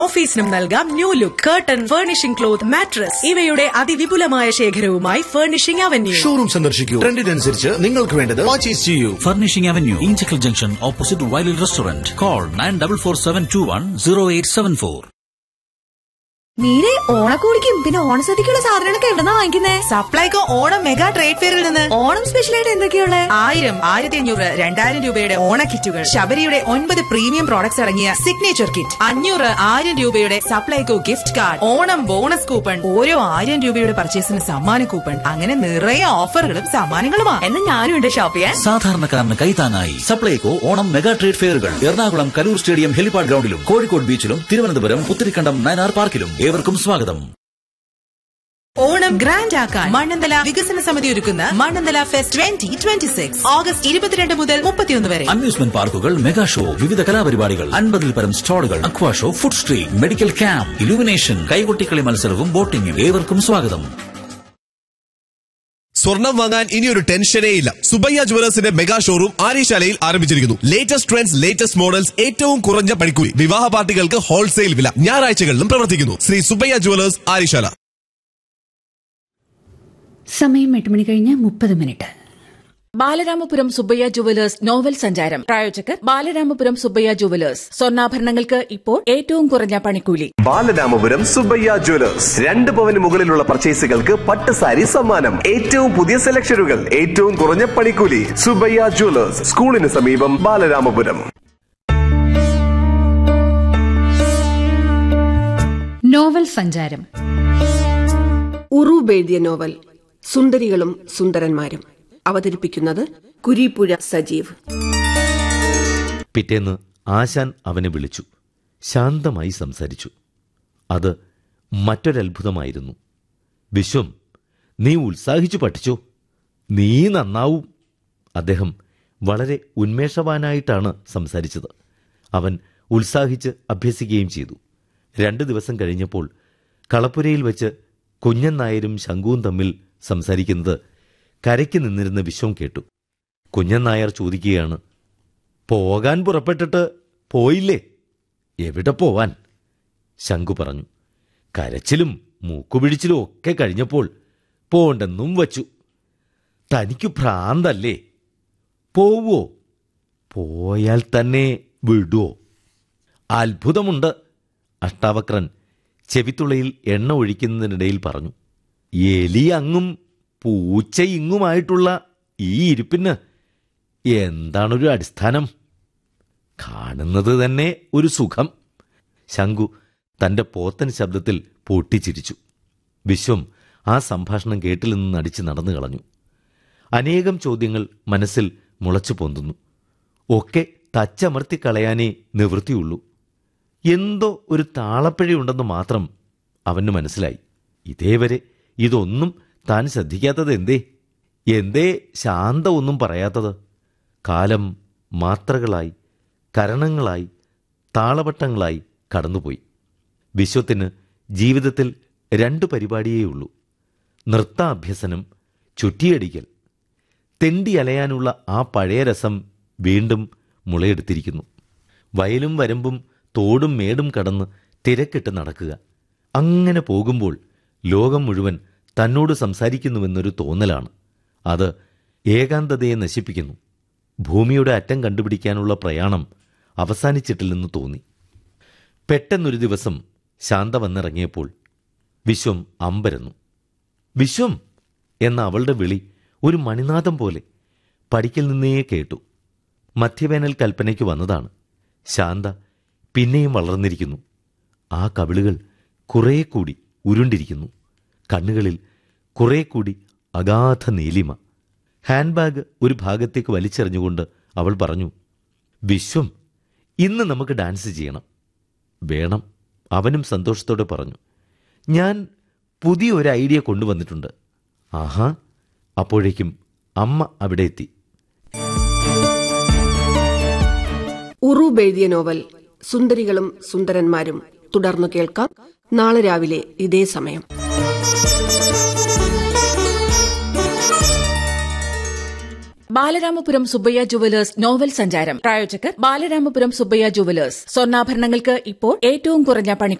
ഓഫീസിനും നൽകാം new look curtain furnishing cloth mattress ഇവയുടെ അതിവിപുലമായ ശേഖരവുമായി ഫർണിഷിംഗ് അവന്യൂ ഷോറൂം സന്ദർശിക്കൂ ട്രെൻഡിനനുസരിച്ച് നിങ്ങൾക്ക് വേണ്ടത് പർച്ചേസ് ചെയ്യൂ Furnishing Avenue, Inchicle Junction, opposite Wiley Restaurant. Call 9447210874. മീരെ ഓണക്കോടിക്കും പിന്നെ ഓണസദ്യക്കുള്ള സാധനങ്ങളൊക്കെ എവിടെന്നാ വാങ്ങിക്കുന്നേ സപ്ലൈകോ ഓണം മെഗാ ട്രേഡ് ഫെയറിൽ നിന്ന് ഓണം സ്പെഷ്യലായിട്ട് എന്തൊക്കെയുള്ളേ ആയിരം ആയിരത്തി അഞ്ഞൂറ് രണ്ടായിരം രൂപയുടെ ഓണ കിറ്റുകൾ ശബരിയുടെ ഒൻപത് പ്രീമിയം പ്രോഡക്ട്സ് അടങ്ങിയ സിഗ്നേച്ചർ കിറ്റ് അഞ്ഞൂറ് ആയിരം രൂപയുടെ Supplyco gift card Onam bonus coupon ഓരോ ആയിരം രൂപയുടെ പർച്ചേസിന് സമ്മാന കൂപ്പൺ അങ്ങനെ നിറയെ ഓഫറുകളും സമ്മാനങ്ങളുമാണ് എന്നാ ഞാനും ഉണ്ട് ഷോപ്പ് ചെയ്യാൻ സാധാരണക്കാരന് കൈത്താങ്ങായി സപ്ലൈകോ ഓണം മെഗാ ട്രേഡ് ഫെയറുകൾ എറണാകുളം കലൂർ സ്റ്റേഡിയം ഹെലിപാഡ് ഗ്രൗണ്ടിലും കോഴിക്കോട് ബീച്ചിലും തിരുവനന്തപുരം പുത്തിരിക്കണ്ടം നയനാർ പാർക്കിലും ഏവർക്കും സ്വാഗതം ഓണം ഗ്രാൻഡ് ആക്കാൻ മണ്ണന്തല വികസന സമിതി ഒരുക്കുന്ന Mannanthala fest twenty twenty six August ഇരുപത്തിരണ്ട് മുതൽ മുപ്പത്തിയൊന്ന് വരെ അമ്യൂസ്മെന്റ് പാർക്കുകൾ മെഗാ ഷോ വിവിധ കലാപരിപാടികൾ അൻപതിൽ പരം സ്റ്റാളുകൾ aqua show food street medical camp illumination കൈകൊട്ടിക്കളി മത്സരവും ബോട്ടിംഗും ഏവർക്കും സ്വാഗതം സ്വർണം വാങ്ങാൻ ഇനിയൊരു ടെൻഷനേ ഇല്ല സുബയ്യ ജുവലേഴ്സിന്റെ മെഗാ ഷോറൂം ആര്യശാലയിൽ ആരംഭിച്ചിരിക്കുന്നു ലേറ്റസ്റ്റ് ട്രെൻഡ്സ് ലേറ്റസ്റ്റ് മോഡൽസ് ഏറ്റവും കുറഞ്ഞ പണിക്കൂലി വിവാഹ പാർട്ടികൾക്ക് ഹോൾസെയിൽ വില ഞായറാഴ്ചകളിലും പ്രവർത്തിക്കുന്നു ശ്രീ സുബയ്യ ജുവലേഴ്സ് ആര്യശാല സമയം എട്ട് മണി കഴിഞ്ഞ് മുപ്പത് minute Balaramapuram Subbaiah jewellers novel സഞ്ചാരം പ്രായോജകർ ബാലരാമപുരം സുബ്ബയ്യ ജുവലേഴ്സ് സ്വർണ്ണാഭരണങ്ങൾക്ക് ഇപ്പോൾ ഏറ്റവും കുറഞ്ഞ പണിക്കൂലി ബാലരാമപുരം സുബയ്യ ജ്വല്ലേഴ്സ് രണ്ട് പവന് മുകളിലുള്ള പർച്ചേസുകൾക്ക് പട്ട് സാരി സമ്മാനം ഏറ്റവും പുതിയ സെലക്ഷനുകൾ ഏറ്റവും കുറഞ്ഞ പണിക്കൂലി സുബയ്യ ജ്വല്ലേഴ്സ് സ്കൂളിന് സമീപം ബാലരാമപുരം നോവൽ സഞ്ചാരം ഉറൂബ് എഴുതിയ നോവൽ സുന്ദരികളും സുന്ദരന്മാരും അവതരിപ്പിക്കുന്നത് കുരീപ്പുഴ സജീവ് പിറ്റേന്ന് ആശാൻ അവനെ വിളിച്ചു ശാന്തമായി സംസാരിച്ചു അത് മറ്റൊരത്ഭുതമായിരുന്നു വിശ്വം നീ ഉത്സാഹിച്ചു പഠിച്ചോ നീ നന്നാവും അദ്ദേഹം വളരെ ഉന്മേഷവാനായിട്ടാണ് സംസാരിച്ചത് അവൻ ഉത്സാഹിച്ച് അഭ്യസിക്കുകയും ചെയ്തു രണ്ട് ദിവസം കഴിഞ്ഞപ്പോൾ കളപ്പുരയിൽ വെച്ച് കുഞ്ഞൻ നായരും ശങ്കുവും തമ്മിൽ സംസാരിക്കുന്നത് കരയ്ക്ക് നിന്നിരുന്ന വിശ്വം കേട്ടു കുഞ്ഞൻ നായർ ചോദിക്കുകയാണ് പോകാൻ പുറപ്പെട്ടിട്ട് പോയില്ലേ എവിടെ പോവാൻ ശങ്കു പറഞ്ഞു കരച്ചിലും മൂക്കുപിടിച്ചിലും ഒക്കെ കഴിഞ്ഞപ്പോൾ പോണ്ടെന്നും വച്ചു തനിക്ക് ഭ്രാന്തല്ലേ പോവോ പോയാൽ തന്നെ വിടുവോ അത്ഭുതമുണ്ട് അഷ്ടാവക്രൻ ചെവിത്തുളയിൽ എണ്ണ ഒഴിക്കുന്നതിനിടയിൽ പറഞ്ഞു എലി അങ്ങും പൂച്ച ഇങ്ങുമായിട്ടുള്ള ഈ ഇരിപ്പിന് എന്താണൊരു അടിസ്ഥാനം കാണുന്നത് തന്നെ ഒരു സുഖം ശങ്കു തന്റെ പോത്തൻ ശബ്ദത്തിൽ പൊട്ടിച്ചിരിച്ചു വിശ്വം ആ സംഭാഷണം കേട്ടിൽ നിന്ന് നടിച്ച് നടന്നു കളഞ്ഞു അനേകം ചോദ്യങ്ങൾ മനസ്സിൽ മുളച്ചു പൊന്തുന്നു ഒക്കെ തച്ചമർത്തി കളയാനേ നിവൃത്തിയുള്ളൂ എന്തോ ഒരു താളപ്പിഴയുണ്ടെന്ന് മാത്രം അവന് മനസ്സിലായി ഇതേവരെ ഇതൊന്നും താൻ ശ്രദ്ധിക്കാത്തത് എന്തേ എന്തേ ശാന്ത ഒന്നും പറയാത്തത് കാലം മാത്രകളായി കരണങ്ങളായി താളവട്ടങ്ങളായി കടന്നുപോയി വിശ്വത്തിന് ജീവിതത്തിൽ രണ്ട് പരിപാടിയേ ഉള്ളൂ നൃത്താഭ്യസനം ചുറ്റിയടിക്കൽ തെണ്ടി അലയാനുള്ള ആ പഴയ രസം വീണ്ടും മുളയെടുത്തിരിക്കുന്നു വയലും വരമ്പും തോടും മേടും കടന്ന് തിരക്കിട്ട് നടക്കുക അങ്ങനെ പോകുമ്പോൾ ലോകം മുഴുവൻ തന്നോട് സംസാരിക്കുന്നുവെന്നൊരു തോന്നലാണ് അത് ഏകാന്തതയെ നശിപ്പിക്കുന്നു ഭൂമിയുടെ അറ്റം കണ്ടുപിടിക്കാനുള്ള പ്രയാണം അവസാനിച്ചിട്ടില്ലെന്ന് തോന്നി പെട്ടെന്നൊരു ദിവസം ശാന്ത വന്നിറങ്ങിയപ്പോൾ വിശ്വം അമ്പരന്നു വിശ്വം എന്ന അവളുടെ വിളി ഒരു മണിനാഥം പോലെ പടിക്കൽ നിന്നേ കേട്ടു മധ്യവേനൽ കൽപ്പനയ്ക്ക് വന്നതാണ് ശാന്ത പിന്നെയും വളർന്നിരിക്കുന്നു ആ കവിളുകൾ കുറേ കൂടി ഉരുണ്ടിരിക്കുന്നു കണ്ണുകളിൽ കുറേ കൂടി അഗാധ നീലിമ ഹാൻഡ് ബാഗ് ഒരു ഭാഗത്തേക്ക് വലിച്ചെറിഞ്ഞുകൊണ്ട് അവൾ പറഞ്ഞു വിശ്വം ഇന്ന് നമുക്ക് ഡാൻസ് ചെയ്യണം വേണം അവനും സന്തോഷത്തോടെ പറഞ്ഞു ഞാൻ പുതിയ ഒരു ഐഡിയ കൊണ്ടുവന്നിട്ടുണ്ട് ആഹാ അപ്പോഴേക്കും അമ്മ അവിടെ എത്തി ഉറൂബ് എഴുതിയ നോവൽ സുന്ദരികളും സുന്ദരന്മാരും തുടർന്നു കേൾക്കാം നാളെ രാവിലെ ഇതേ സമയം ബാലരാമപുരം സുബ്ബയ്യ ജുവലേഴ്സ് നോവൽ സഞ്ചാരം പ്രായോജകർ ബാലരാമപുരം സുബ്ബയ്യ ജുവലേഴ്സ് സ്വർണ്ണാഭരണങ്ങൾക്ക് ഇപ്പോൾ ഏറ്റവും കുറഞ്ഞ പണി